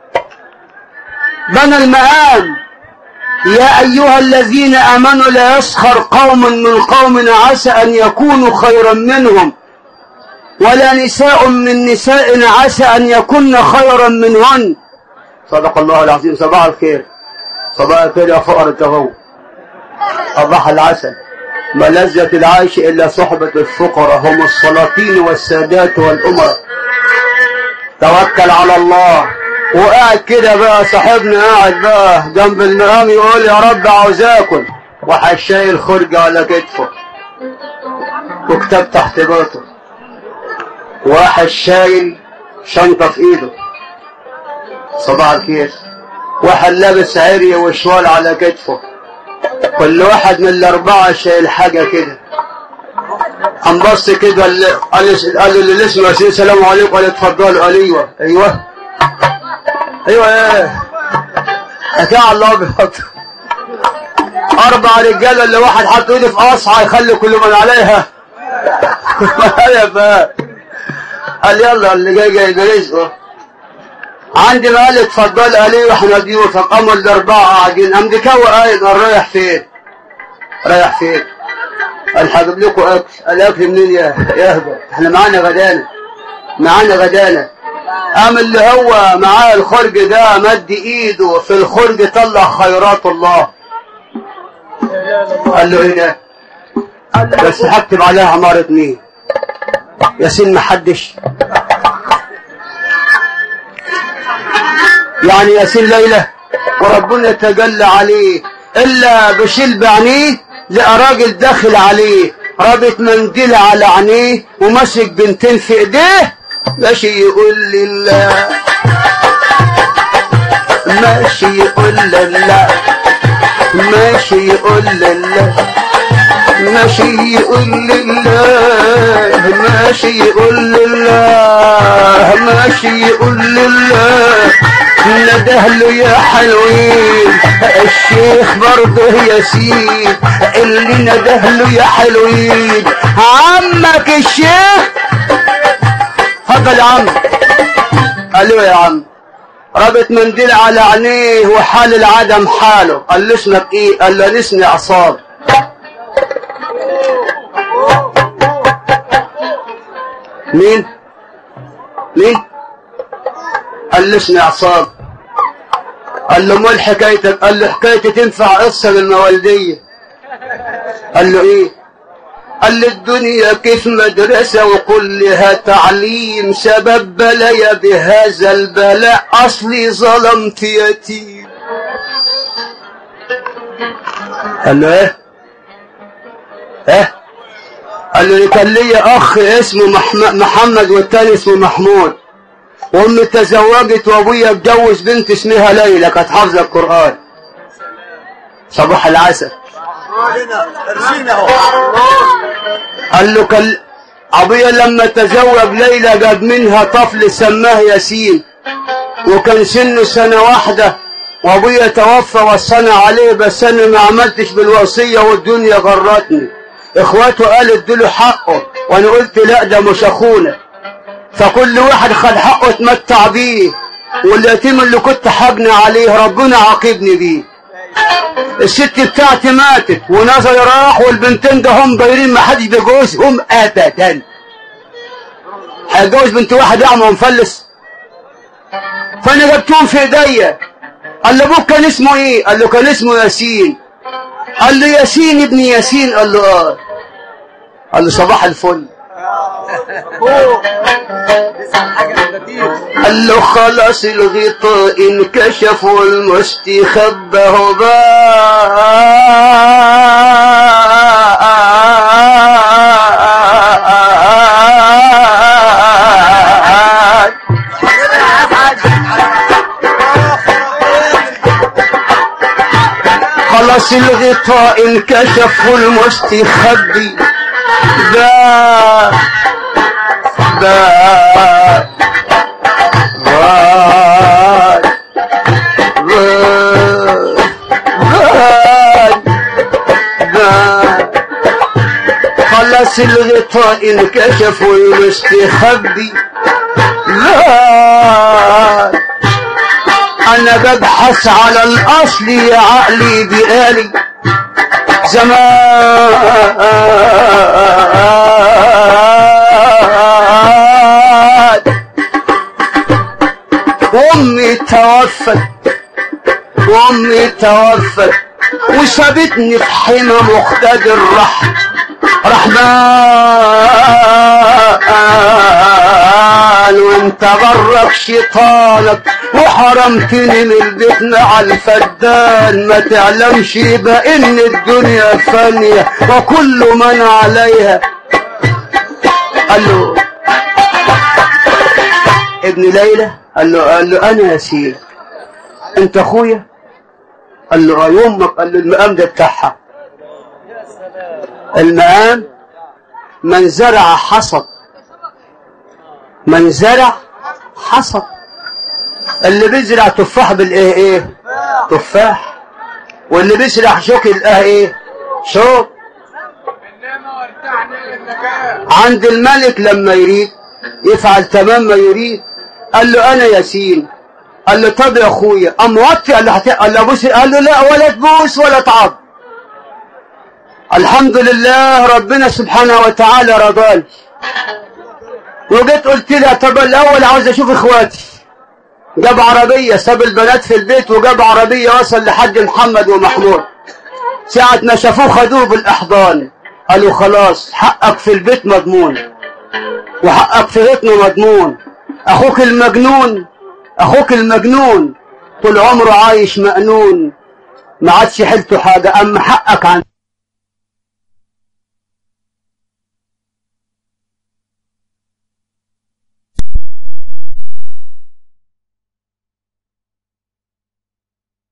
بنى المقام يا ايها الذين امنوا لا يسخر قوم من قوم عسى ان يكونوا خيرا منهم ولا نساء من نساء عسى ان يكن خيرا منهن صدق الله العظيم صباح الخير صباح كده فقر التغو صباح العسل ما لذة العيش إلا صحبة الفقراء هم السلاطين والسادات والأمراء توكل على الله وقاعد كده بقى صاحبنا قاعد بقى جنب المقام يقول يا رب عاوز اكل واحد شايل خرجة على كتفه وكتاب تحت باطه واحد شايل شنطة في ايده صباح الخير واحد لابس عري وشوال على كتفه كل واحد من الأربعة شايل حاجة كده قام بص كده قال له- قال له- قال له اللي اسمه ياسين السلام عليكم قال اتفضل قال ايوه ايوه ايوه ايه حكايه على الابيض اربع رجاله اللي واحد حط ايده في قصعه يخلي كل من عليها كل من عليها بقى قال يلا اللي جاي جاي ده رزقه عندي ما قال اتفضل قال ايه واحنا ضيوف فقاموا الاربعه قاعدين قام ديكاوي قايل قال رايح فين؟ رايح فين؟ قال هجيب لكم اكل قال اكل منين يا يهبل احنا معانا غدانه معانا غدانه قام اللي هو معاه الخرج ده مد ايده في الخرج طلع خيرات الله قال له ايه ده؟ قال له بس هكتب عليها عمارة مين؟ ياسين محدش يعني ياسين ليلى وربنا تجلى عليه الا بشيل بعينيه لقى راجل داخل عليه رابط منديل على عينيه وماسك بنتين في ايديه ماشي يقول لله ماشي يقول لله ماشي يقول لله ماشي يقول لله ماشي يقول لله ماشي يقول لله نده له يا حلوين الشيخ برضه ياسين اللي نده له يا حلوين عمك الشيخ اتفضل يا عم قال له يا عم رابط منديل على عينيه وحال العدم حاله قال له اسمك ايه قال له أنا اسمي عصام مين مين قال له اسمي عصام قال له امال حكايتك قال له حكايتي تنفع قصه بالموالديه قال له ايه قال لي الدنيا كيف مدرسة وكلها تعليم سبب بلايا بهذا البلاء أصلي ظلمت يتيم قال له ايه ايه قال له كان لي اخ اسمه محم- محمد والتاني اسمه محمود وامي تزوجت وابويا اتجوز بنت اسمها ليلى كانت حافظه القران صباح العسل قال له كان ابويا لما تزوج ليلى جاب منها طفل سماه ياسين وكان سنه سنه واحده وابويا توفى وصانا عليه بس انا ما عملتش بالوصيه والدنيا غرتني اخواته قالوا اديله حقه وانا قلت لا ده مش اخونا فكل واحد خد حقه اتمتع بيه واليتيم اللي كنت حبني عليه ربنا عاقبني بيه الست بتاعتي ماتت ونظري راح والبنتين ده هم دايرين ما حدش بيجوزهم ابدا هيتجوز بنت واحد اعمى ومفلس فانا جبتهم في ايديا قال له ابوك كان اسمه ايه قال له كان اسمه ياسين قال له ياسين ابن ياسين قال له اه قال له صباح الفل قال له خلاص الغطاء انكشف والمستخبى هو بان خلاص الغطاء انكشف والمستخبي بان بان بان بان بان خلاص الغطاء انكشف والمستخبي بان انا ببحث على الاصل يا عقلي بقالي زمان امي توفت وامي توفت وسابتني في حمى مقتدر رحم رحمن وانت غرك شيطانك وحرمتني من البيت مع الفدان ما تعلمش بقى ان الدنيا فانية وكل من عليها قال له ابن ليلى قال له قال له انا يا سيدي انت اخويا قال له اه يمك قال له المقام ده بتاعها المقام من زرع حصد من زرع حصد اللي بيزرع تفاح بالايه ايه تفاح واللي بيزرع شوك يلقاه ايه شوك عند الملك لما يريد يفعل تمام ما يريد قال له انا ياسين قال له طب يا اخويا قام وطي قال له هت- قال له بوس قال له لا ولا تبوس ولا تعض الحمد لله ربنا سبحانه وتعالى رضاني وجيت قلت لها طب الاول عاوز اشوف اخواتي جاب عربية ساب البنات في البيت وجاب عربية وصل لحد محمد ومحمود ساعة ما شافوه خدوه بالإحضان قالوا خلاص حقك في البيت مضمون وحقك في بيتنا مضمون أخوك المجنون أخوك المجنون طول عمره عايش مأنون ما عادش حيلته حاجة أما حقك عن